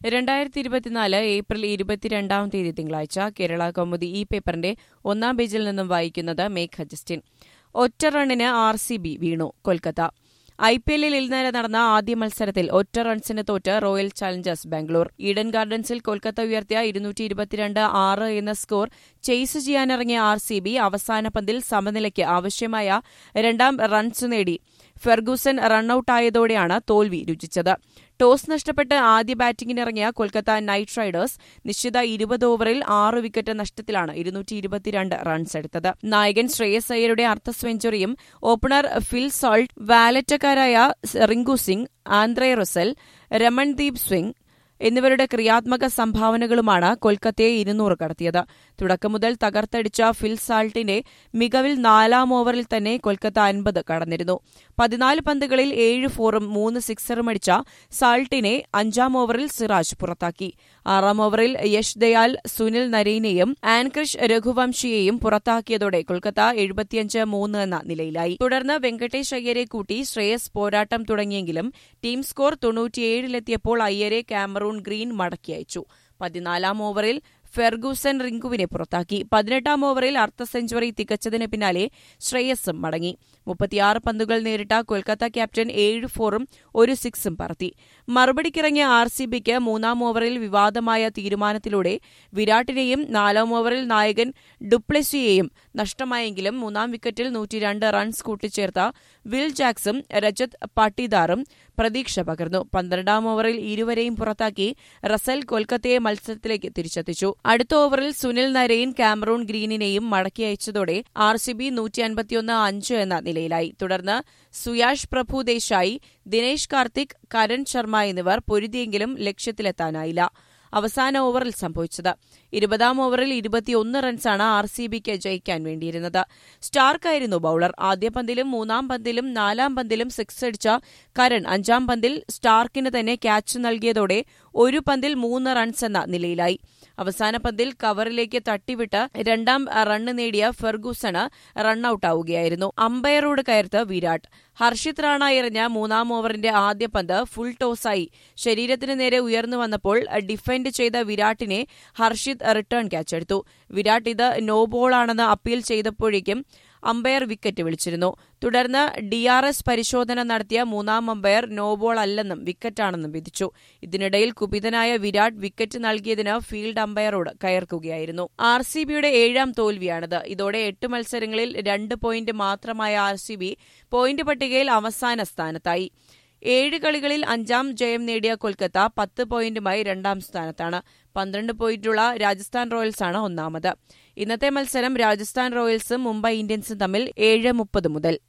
രണ്ടായിരത്തി ഇരുപത്തിനാല് ഏപ്രിൽ ഇരുപത്തിരണ്ടാം തീയതി തിങ്കളാഴ്ച കേരള കൗമുദി ഈ പേപ്പറിന്റെ ഒന്നാം പേജിൽ നിന്നും വായിക്കുന്നത് മേഘ ജസ്റ്റിൻ ഒറ്റ റണ്ണിന് ആർ സി ബി വീണു കൊൽക്കത്ത ഐ പി എല്ലിൽ ഇന്നലെ നടന്ന ആദ്യ മത്സരത്തിൽ ഒറ്റ റൺസിന് തോറ്റ് റോയൽ ചലഞ്ചേഴ്സ് ബാംഗ്ലൂർ ഈഡൻ ഗാർഡൻസിൽ കൊൽക്കത്ത ഉയർത്തിയ ഇരുന്നൂറ്റി ഇരുപത്തിരണ്ട് ആറ് എന്ന സ്കോർ ചേസ് ചെയ്യാനിറങ്ങിയ ആർ സി ബി അവസാന പന്തിൽ സമനിലയ്ക്ക് ആവശ്യമായ രണ്ടാം റൺസ് നേടി ഫെർഗൂസൻ റണ്ണൌട്ടായതോടെയാണ് തോൽവി രുചിച്ചത് ടോസ് നഷ്ടപ്പെട്ട് ആദ്യ ബാറ്റിംഗിനിറങ്ങിയ കൊൽക്കത്ത നൈറ്റ് റൈഡേഴ്സ് നിശ്ചിത ഇരുപത് ഓവറിൽ ആറ് വിക്കറ്റ് നഷ്ടത്തിലാണ് ഇരുന്നൂറ്റി ഇരുപത്തിരണ്ട് റൺസ് എടുത്തത് നായകൻ ശ്രേയസ് അയ്യരുടെ അർദ്ധ സെഞ്ചുറിയും ഓപ്പണർ ഫിൽ സോൾട്ട് വാലറ്റക്കാരായ റിങ്കു സിംഗ് ആന്ത്രേ റസൽ രമൺദീപ് സിംഗ് എന്നിവരുടെ ക്രിയാത്മക സംഭാവനകളുമാണ് കൊൽക്കത്തയെ ഇരുന്നൂറ് കടത്തിയത് തുടക്കം മുതൽ തകർത്തടിച്ച ഫിൽ സാൾട്ടിന്റെ മികവിൽ നാലാം ഓവറിൽ തന്നെ കൊൽക്കത്ത അൻപത് കടന്നിരുന്നു പതിനാല് പന്തുകളിൽ ഏഴ് ഫോറും മൂന്ന് സിക്സറും അടിച്ച സാൾട്ടിനെ അഞ്ചാം ഓവറിൽ സിറാജ് പുറത്താക്കി ആറാം ഓവറിൽ യശ് ദയാൽ സുനിൽ നരൈനെയും ആൻക്രിഷ് രഘുവംശിയെയും പുറത്താക്കിയതോടെ കൊൽക്കത്ത എഴുപത്തിയഞ്ച് മൂന്ന് എന്ന നിലയിലായി തുടർന്ന് വെങ്കടേഷ് അയ്യരെ കൂട്ടി ശ്രേയസ് പോരാട്ടം തുടങ്ങിയെങ്കിലും ടീം സ്കോർ തൊണ്ണൂറ്റിയേഴിലെത്തിയപ്പോൾ അയ്യരെ ക്യാമറൂൺ ഗ്രീൻ മടക്കി അയച്ചു പതിനാലാം ഓവറിൽ ഫെർഗൂസൻ റിങ്കുവിനെ പുറത്താക്കി പതിനെട്ടാം ഓവറിൽ അർദ്ധ സെഞ്ചുറി തികച്ചതിന് പിന്നാലെ ശ്രേയസും മടങ്ങി മുപ്പത്തിയാറ് പന്തുകൾ നേരിട്ട കൊൽക്കത്ത ക്യാപ്റ്റൻ ഏഴ് ഫോറും ഒരു സിക്സും പറത്തി മറുപടിക്കിറങ്ങിയ ആർ സി ബിക്ക് മൂന്നാം ഓവറിൽ വിവാദമായ തീരുമാനത്തിലൂടെ വിരാട്ടിനെയും നാലാം ഓവറിൽ നായകൻ ഡുപ്ലെസിയെയും നഷ്ടമായെങ്കിലും മൂന്നാം വിക്കറ്റിൽ നൂറ്റിരണ്ട് റൺസ് കൂട്ടിച്ചേർത്ത വിൽ ജാക്സും രജത് പാട്ടിദാറും പ്രതീക്ഷ പകർന്നു പന്ത്രണ്ടാം ഓവറിൽ ഇരുവരെയും പുറത്താക്കി റസൽ കൊൽക്കത്തയെ മത്സരത്തിലേക്ക് തിരിച്ചെത്തിച്ചു അടുത്ത ഓവറിൽ സുനിൽ നരൈൻ കാമറൂൺ ഗ്രീനിനെയും മടക്കി അയച്ചതോടെ ആർ സി ബി നൂറ്റി അൻപത്തിയൊന്ന് അഞ്ച് എന്ന നിലയിലായി തുടർന്ന് സുയാഷ് പ്രഭു ദേശായി ദിനേശ് കാർത്തിക് കരൺ ശർമ്മ എന്നിവർ പൊരുതിയെങ്കിലും ലക്ഷ്യത്തിലെത്താനായില്ല അവസാന ഓവറിൽ സംഭവിച്ചത് ഇരുപതാം ഓവറിൽ ഇരുപത്തിയൊന്ന് റൺസാണ് ആർ സി ബിക്ക് ജയിക്കാൻ വേണ്ടിയിരുന്നത് സ്റ്റാർക്കായിരുന്നു ബൌളർ ആദ്യ പന്തിലും മൂന്നാം പന്തിലും നാലാം പന്തിലും സിക്സ് അടിച്ച കരൺ അഞ്ചാം പന്തിൽ സ്റ്റാർക്കിന് തന്നെ ക്യാച്ച് നൽകിയതോടെ ഒരു പന്തിൽ മൂന്ന് റൺസ് എന്ന നിലയിലായി അവസാന പന്തിൽ കവറിലേക്ക് തട്ടിവിട്ട് രണ്ടാം റണ്ണ് നേടിയ ഫെർഗൂസണ് റണ്ണൌട്ടാവുകയായിരുന്നു അമ്പയറോട് കയർത്ത് വിരാട് ഹർഷിത് റാണ എറിഞ്ഞ മൂന്നാം ഓവറിന്റെ ആദ്യ പന്ത് ഫുൾ ടോസായി ശരീരത്തിന് നേരെ ഉയർന്നു വന്നപ്പോൾ ഡിഫെൻഡ് ചെയ്ത വിരാട്ടിനെ ഹർഷിത് റിട്ടേൺ ക്യാച്ച് എടുത്തു വിരാട് ഇത് നോ ബോളാണെന്ന് അപ്പീൽ ചെയ്തപ്പോഴേക്കും അമ്പയർ വിക്കറ്റ് വിളിച്ചിരുന്നു തുടർന്ന് ഡിആർഎസ് പരിശോധന നടത്തിയ മൂന്നാം അമ്പയർ നോ ബോൾ അല്ലെന്നും വിക്കറ്റാണെന്നും വിധിച്ചു ഇതിനിടയിൽ കുപിതനായ വിരാട് വിക്കറ്റ് നൽകിയതിന് ഫീൽഡ് അമ്പയറോട് കയർക്കുകയായിരുന്നു ആർ സി ബിയുടെ ഏഴാം തോൽവിയാണിത് ഇതോടെ എട്ട് മത്സരങ്ങളിൽ രണ്ട് പോയിന്റ് മാത്രമായ ആർ സി ബി പോയിന്റ് പട്ടികയിൽ അവസാന സ്ഥാനത്തായി ഏഴ് കളികളിൽ അഞ്ചാം ജയം നേടിയ കൊൽക്കത്ത പത്ത് പോയിന്റുമായി രണ്ടാം സ്ഥാനത്താണ് പന്ത്രണ്ട് പോയിന്റുള്ള രാജസ്ഥാൻ റോയൽസാണ് ഒന്നാമത് ഇന്നത്തെ മത്സരം രാജസ്ഥാൻ റോയൽസും മുംബൈ ഇന്ത്യൻസും തമ്മിൽ ഏഴ് മുപ്പത് മുതൽ